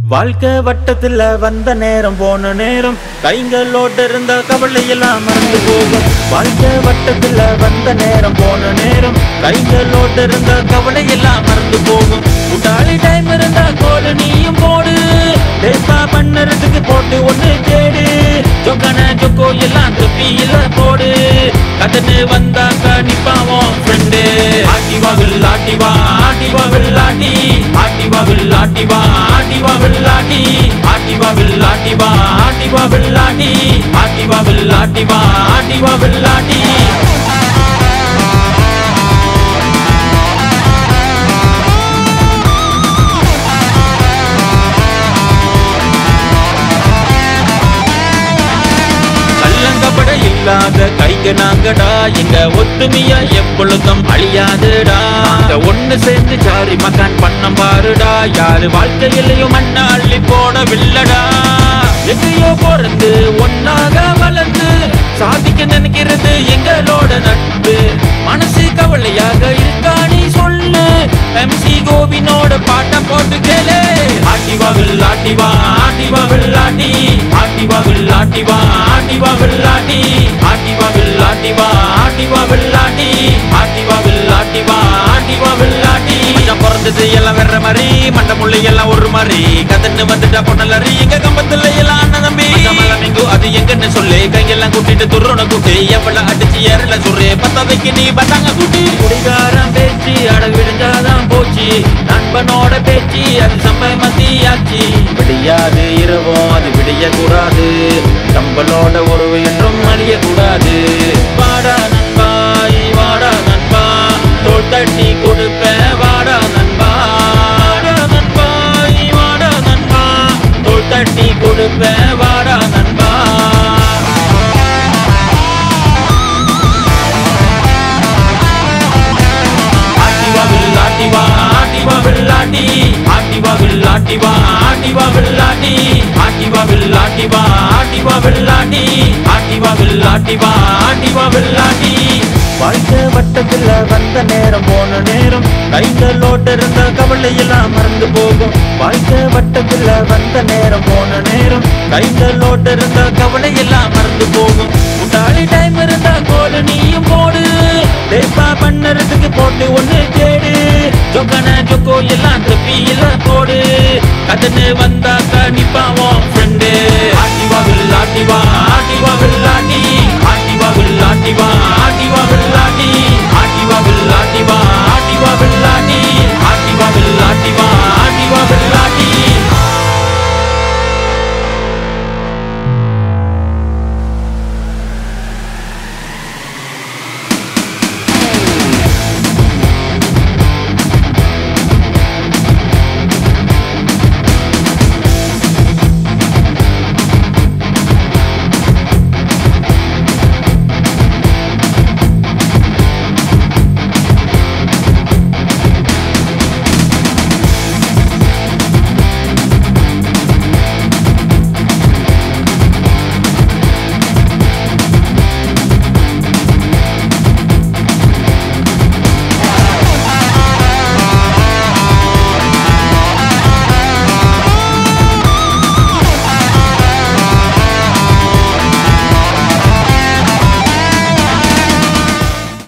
வாழ்க்கை வட்டத்துல வந்த நேரம் போன நேரம் கைங்களோட இருந்த கவலை எல்லாம் மறந்து போகும் வாழ்க்கை வட்டத்துல வந்த நேரம் போன நேரம் கைங்களோட இருந்த கவலை எல்லாம் மறந்து போகும் கூட்டாளி டைம் இருந்தா கோல நீயும் போடு பேசா பண்ணறதுக்கு போட்டு ஒண்ணு தேடு ஜொக்கன ஜொக்கோ எல்லாம் தொப்பி இல்ல போடு கதன்னு வந்தாக்கா நிப்பாவோம் ஃப்ரெண்டு ஆட்டி வா வில்லாட்டி வா ஆட்டி வா வில்லாட்டி ஆட்டி வா வில்லாட்டி வா ஆட்டி வா வில்லாட்டி ஆட்டி வா வில்லாட்டி வா ஆட்டி வா வில்லாட்டி ஆட்டி வா வில்லாட்டி வா ஆட்டி வா வில்லாட்டி கல்லங்கப்பட இல்லாத கைக்கு நாங்கடா எங்க ஒத்துமையா எப்பொழுதும் அழியாதுடா நாங்க ஒண்ணு சேர்ந்து ஜாரி மகான் பண்ணம் பாருடா யாரு வாழ்க்கையிலையும் மண்ண அள்ளி போடவில்லடா எங்கேயோ பிறந்து ஒன்னாக வளர்ந்து சாதிக்க நினைக்கிறது எங்களோட நட்பு மனசு கவலையாக இருக்கா நீ சொல்லு எம்சி கோவினோட பாட்டை போட்டு கேளு ஆட்டிவா வில்லாட்டிவா ஆட்டிவா வில்லாட்டி ஆட்டிவா வில்லாட்டிவா ஆட்டிவா வில்லாட்டி ஆட்டிவா வில்லாட்டிவா ஆட்டிவா வில்லாட்டி ஆட்டிவா வில்லாட்டிவா ஆட்டிவா வில்லாட்டி மச்சான் பிறந்தது எல்லாம் வேற மாதிரி மண்ட முள்ளை எல்லாம் ஒரு மாதிரி கதன்னு வந்துட்டா பொண்ணலரி எங்க கம்பத்துல எல்லாம் அண்ணன் தம்பி மலமிங்கு அது எங்கன்னு சொல்லு கையெல்லாம் கூட்டிட்டு துருன கூட்டு எவ்வளவு அடிச்சு ஏறல சுரு பத்தாதைக்கு நீ பத்தாங்க கூட்டி குடிகாரம் பேச்சு அட விடுஞ்சாதான் போச்சு நண்பனோட பேச்சு அது சம்பை மத்தியாச்சு விடியாது இரவும் அது விடிய கூடாது கம்பலோட உறவு என்றும் அழிய கூடாது வாடா நண்பா ஈ வாடா நண்பா தோள் தட்டி கொடுப்பேன் வாடா நண்பா வாடா நண்பா ஈ வாடா நண்பா தோள் தட்டி கொடுப்பேன் வாடா நண்பா ஆட்டிவா வில்லாட்டிவா ஆட்டிவா வில்லாட்டி ஆட்டிவா வில்லாட்டிவா ஆட்டிவா வில்லாட்டி ஆட்டிவா வில்லாட்டிவா ஆட்டிவா வில்லாட்டி ஆட்டிவா வில்லாட்டிவா ஆட்டிவா வில்லாட்டி வாழ்க்கை வட்டத்துல வந்த நேரம் போன நேரம் கைகளோட இருந்த கவலை எல்லாம் மறந்து போகும் வாழ்க்கை வட்டத்துல வந்த நேரம் போன நேரம் கைகளோட இருந்த கவலை எல்லாம் மறந்து போகும் கூட்டாளி டைம் இருந்தா கோல நீயும் போடு பேசா பண்ணறதுக்கு போட்டு ஒண்ணு தேடு ஜொக்கன ஜொக்கோ எல்லாம் திருப்பி எல்லாம் போடு கதன்னு வந்தாக்கா நிப்பாவோ